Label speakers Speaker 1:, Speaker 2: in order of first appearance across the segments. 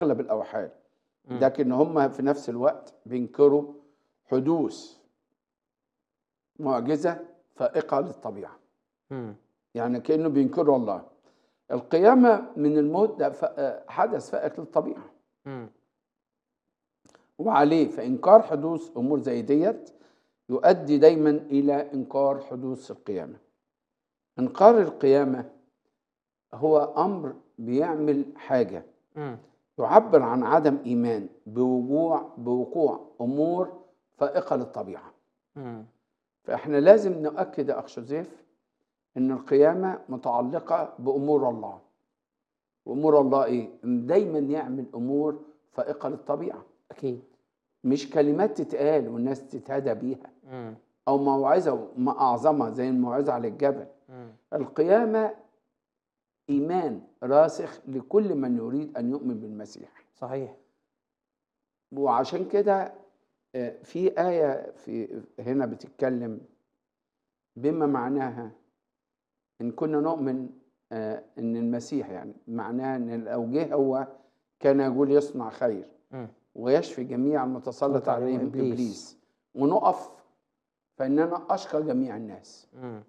Speaker 1: اغلب الاوحال
Speaker 2: مم.
Speaker 1: لكن هم في نفس الوقت بينكروا حدوث معجزه فائقه للطبيعه
Speaker 2: مم.
Speaker 1: يعني كانه بينكروا الله القيامه من الموت ده ف- حدث فائق للطبيعه
Speaker 2: مم.
Speaker 1: وعليه فانكار حدوث امور زي ديت يؤدي دايما الى انكار حدوث القيامه انكار القيامه هو امر بيعمل حاجه
Speaker 2: مم.
Speaker 1: يعبر عن عدم ايمان بوقوع بوقوع امور فائقه للطبيعه
Speaker 2: مم.
Speaker 1: فاحنا لازم نؤكد يا اخ جوزيف ان القيامه متعلقه بامور الله وامور الله ايه إن دايما يعمل امور فائقه للطبيعه
Speaker 2: اكيد
Speaker 1: مش كلمات تتقال والناس تتهدى بيها
Speaker 2: مم.
Speaker 1: او موعظه ما اعظمها زي الموعظه على الجبل
Speaker 2: مم.
Speaker 1: القيامه ايمان راسخ لكل من يريد ان يؤمن بالمسيح
Speaker 2: صحيح
Speaker 1: وعشان كده آه، في آية في هنا بتتكلم بما معناها إن كنا نؤمن آه، إن المسيح يعني معناها إن لو جه هو كان يقول يصنع خير
Speaker 2: مم.
Speaker 1: ويشفي جميع المتسلط
Speaker 2: سلط عليهم
Speaker 1: عليهم
Speaker 2: إبليس.
Speaker 1: إبليس ونقف فإننا أشقى جميع الناس
Speaker 2: مم.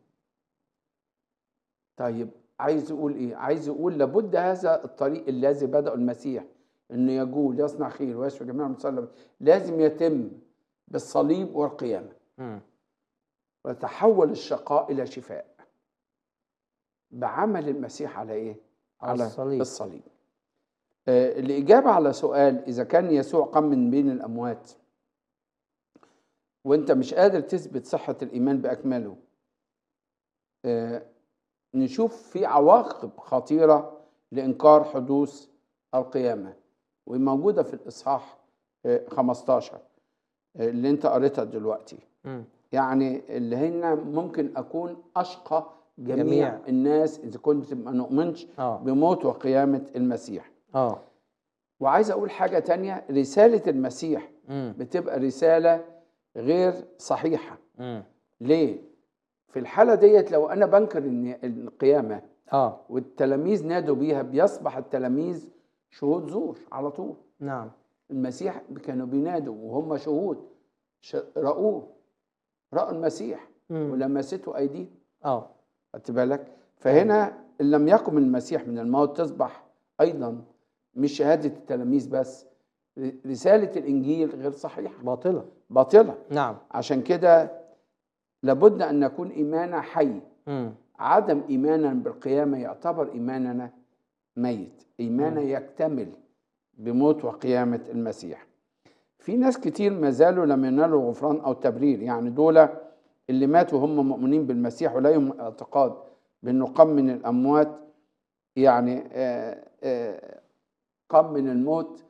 Speaker 1: طيب عايز يقول إيه؟ عايز يقول لابد هذا الطريق الذي بدأه المسيح إنه يقول يصنع خير ويشفي جميع المتسلط لازم يتم بالصليب والقيامة
Speaker 2: مم.
Speaker 1: وتحول الشقاء إلى شفاء بعمل المسيح على إيه؟
Speaker 2: على الصليب.
Speaker 1: الصليب آه، الإجابة على سؤال إذا كان يسوع قام من بين الأموات وأنت مش قادر تثبت صحة الإيمان بأكمله آه، نشوف في عواقب خطيرة لإنكار حدوث القيامة وموجودة في الإصحاح آه، 15 آه، اللي أنت قريتها دلوقتي
Speaker 2: مم.
Speaker 1: يعني اللي هنا ممكن اكون اشقى جميع,
Speaker 2: جميع.
Speaker 1: جميع. الناس اذا كنت ما نؤمنش
Speaker 2: اه
Speaker 1: بموت وقيامه المسيح
Speaker 2: اه
Speaker 1: وعايز اقول حاجه تانية رساله المسيح
Speaker 2: مم.
Speaker 1: بتبقى رساله غير صحيحه
Speaker 2: مم.
Speaker 1: ليه في الحاله ديت لو انا بنكر ان القيامه
Speaker 2: اه
Speaker 1: والتلاميذ نادوا بيها بيصبح التلاميذ شهود زور على طول
Speaker 2: نعم
Speaker 1: المسيح كانوا بينادوا وهم شهود ش- رأوه رأوا المسيح
Speaker 2: مم.
Speaker 1: ولمسته أيديهم
Speaker 2: اه
Speaker 1: خدت بالك فهنا إن لم يقم المسيح من الموت تصبح أيضا مش شهادة التلاميذ بس ر- رسالة الإنجيل غير صحيحة
Speaker 2: باطلة
Speaker 1: باطلة
Speaker 2: نعم
Speaker 1: عشان كده لابد أن نكون إيماننا حي
Speaker 2: مم.
Speaker 1: عدم إيماننا بالقيامة يعتبر إيماننا ميت إيماننا
Speaker 2: مم.
Speaker 1: يكتمل بموت وقيامة المسيح في ناس كتير ما زالوا لم ينالوا غفران أو تبرير يعني دول اللي ماتوا هم مؤمنين بالمسيح ولهم اعتقاد بأنه قام من الأموات يعني آه، آه، قام من الموت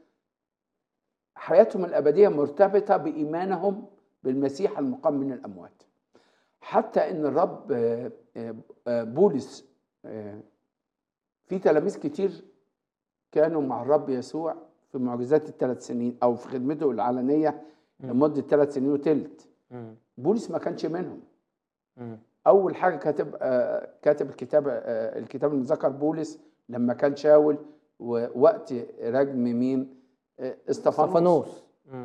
Speaker 1: حياتهم الأبدية مرتبطة بإيمانهم بالمسيح المقام من الأموات حتى ان الرب آه، آه، آه، بولس آه، في تلاميذ كتير كانوا مع الرب يسوع في معجزات الثلاث سنين او في خدمته العلنيه
Speaker 2: مم.
Speaker 1: لمده ثلاث سنين وثلث
Speaker 2: مم.
Speaker 1: بولس ما كانش منهم
Speaker 2: مم.
Speaker 1: اول حاجه كاتب آه، كاتب الكتاب آه، الكتاب اللي ذكر بولس لما كان شاول ووقت رجم مين آه، استفانوس
Speaker 2: استفانوس مم.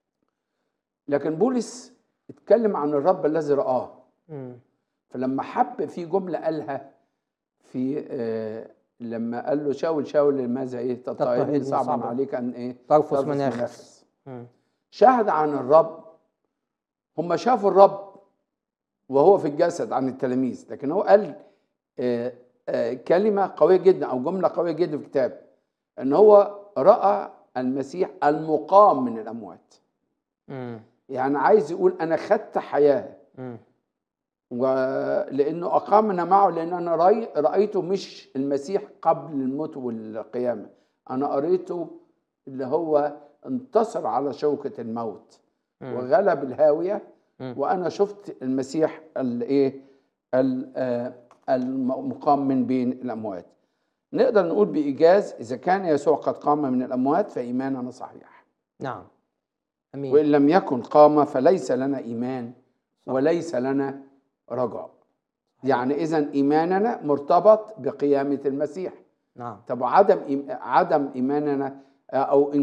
Speaker 1: لكن بولس اتكلم عن الرب الذي رآه
Speaker 2: مم.
Speaker 1: فلما حب في جمله قالها في آه لما قال له شاول شاول لماذا ايه
Speaker 2: تضطهدني
Speaker 1: تضطهدني صعبا
Speaker 2: صعباً.
Speaker 1: عليك ان ايه
Speaker 2: ترفس
Speaker 1: ترفس
Speaker 2: مناخس مم.
Speaker 1: شهد عن الرب هم شافوا الرب وهو في الجسد عن التلاميذ لكن هو قال آه آه كلمه قويه جدا او جمله قويه جدا في الكتاب ان هو راى المسيح المقام من الاموات
Speaker 2: مم.
Speaker 1: يعني عايز يقول انا خدت حياه
Speaker 2: مم.
Speaker 1: ولانه اقامنا معه لان انا رأي رايته مش المسيح قبل الموت والقيامه انا قريته اللي هو انتصر على شوكه الموت
Speaker 2: مم.
Speaker 1: وغلب الهاويه
Speaker 2: مم.
Speaker 1: وانا شفت المسيح الايه ال- آه، المقام من بين الاموات نقدر نقول بايجاز اذا كان يسوع قد قام من الاموات فايماننا صحيح
Speaker 2: نعم امين
Speaker 1: وان لم يكن قام فليس لنا ايمان وليس لنا رجاء يعني اذا ايماننا مرتبط بقيامه المسيح
Speaker 2: نعم
Speaker 1: طب عدم إيم- عدم ايماننا او